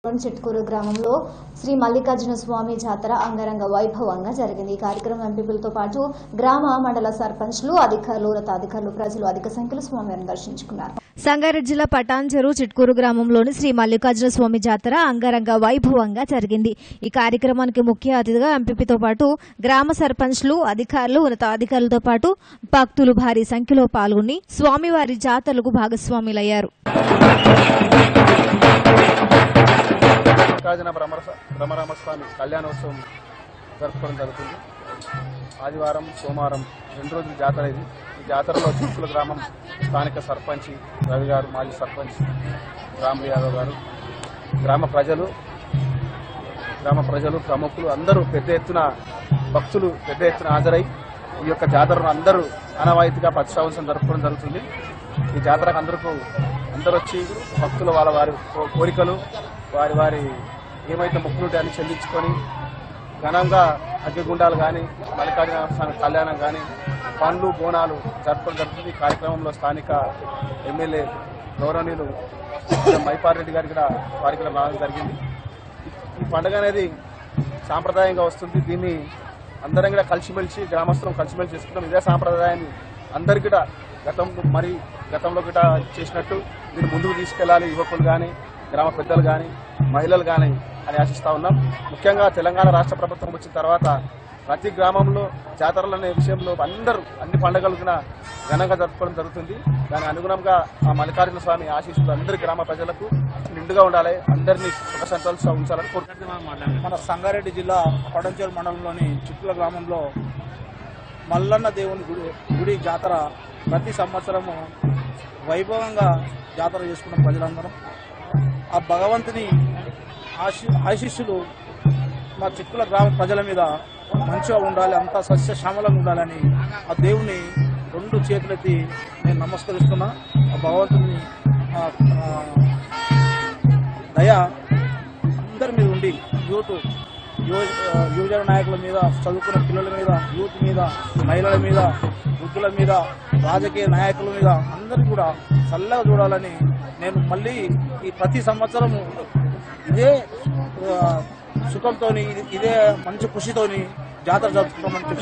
చిట్కూరు గ్రామంలో శ్రీ మల్లికార్జున స్వామి జాతర అంగరంగ వైభవంగా జరిగింది ఈ కార్యక్రమం ఎంపీలతో పాటు గ్రామ మండల సర్పంచ్లు అధికారులు ఉన్నతాధికారులు ప్రజలు అధిక సంఖ్యలో స్వామివారిని దర్శించుకున్నారు సంగారెడ్డి జిల్లా పటాన్చెరు చిట్కూరు గ్రామంలోని శ్రీ మల్లికార్జున స్వామి జాతర అంగరంగ వైభవంగా జరిగింది ఈ కార్యక్రమానికి ముఖ్య అతిథిగా ఎంపీపీతో పాటు గ్రామ సర్పంచ్లు అధికారులు ఉన్నతాధికారులతో పాటు భక్తులు భారీ సంఖ్యలో పాల్గొని స్వామివారి జాతరలకు భాగస్వాములయ్యారు మల్లికార్జున భ్రమర భ్రమరామస్వామి కళ్యాణోత్సవం జరుపుకోవడం జరుగుతుంది ఆదివారం సోమవారం రెండు రోజుల జాతర ఇది ఈ జాతరలో చిక్కుల గ్రామం స్థానిక సర్పంచ్ రవి గారు మాజీ సర్పంచ్ రాములు యాదవ్ గారు గ్రామ ప్రజలు గ్రామ ప్రజలు ప్రముఖులు అందరూ పెద్ద ఎత్తున భక్తులు పెద్ద ఎత్తున హాజరై ఈ యొక్క జాతరను అందరూ ఆనవాయితీగా ప్రతి సంవత్సరం జరుపుకోవడం జరుగుతుంది ఈ జాతరకు అందరికీ అందరూ వచ్చి భక్తులు వాళ్ళ వారి కో- కోరికలు వారి వారి ఏమైతే మొక్కులు ఉంటాయని చెల్లించుకొని ఘనంగా అగ్గిగుండాలు కానీ మల్లికార్జున స్వామి కళ్యాణం కానీ పండ్లు బోనాలు జరపడం జరుగుతుంది ఈ కార్యక్రమంలో స్థానిక ఎమ్మెల్యే గౌరవనీయులు మైపాల్ రెడ్డి గారికి కూడా వారికి కూడా రావడం జరిగింది ఈ పండుగ అనేది సాంప్రదాయంగా వస్తుంది దీన్ని అందరం కూడా కలిసిమెలిసి గ్రామస్తులం కలిసిమెలిసి చేసుకుంటాం ఇదే సాంప్రదాయాన్ని అందరికీ కూడా గతం మరి గతంలో కూడా చేసినట్టు దీన్ని ముందుకు తీసుకెళ్లాలి యువకులు కానీ గ్రామ పెద్దలు కానీ మహిళలు కానీ అని ఆశిస్తా ఉన్నాం ముఖ్యంగా తెలంగాణ రాష్ట్ర ప్రభుత్వం వచ్చిన తర్వాత ప్రతి గ్రామంలో జాతరలు అనే విషయంలో అందరూ అన్ని పండుగలు కూడా ఘనంగా జరుపుకోవడం జరుగుతుంది దాని అనుగుణంగా ఆ మల్లికార్జున స్వామి ఆశీస్సులు అందరి గ్రామ ప్రజలకు నిండుగా ఉండాలి అందరినీ సుఖ సంతోషంతో ఉంచాలని కోరుకుంటున్నాం మన సంగారెడ్డి జిల్లా పడంచేరు మండలంలోని చిక్కుల గ్రామంలో మల్లన్న దేవుని గుడి గుడి జాతర ప్రతి సంవత్సరము వైభవంగా జాతర చేసుకున్న ప్రజలందరం ఆ భగవంతుని ఆశి ఆశీస్సులు మా చిక్కుల గ్రామ ప్రజల మీద మంచిగా ఉండాలి అంతా సస్యశ్యామలంగా ఉండాలని ఆ దేవుని రెండు చేతులెత్తి నేను నమస్కరిస్తున్నా ఆ భగవంతుని ఆ, ఆ, దయ అందరి మీద ఉండి యూత్ యువ యువజన నాయకుల మీద చదువుకున్న పిల్లల మీద యూత్ మీద మహిళల మీద వృద్ధుల మీద రాజకీయ నాయకుల మీద అందరికీ కూడా చల్లగా చూడాలని నేను మళ్ళీ ఈ ప్రతి సంవత్సరము ఇదే ఆ, సుఖంతోని ఇదే మంచి ఖుషితోని జాతర జరుపుకోమని చెప్పి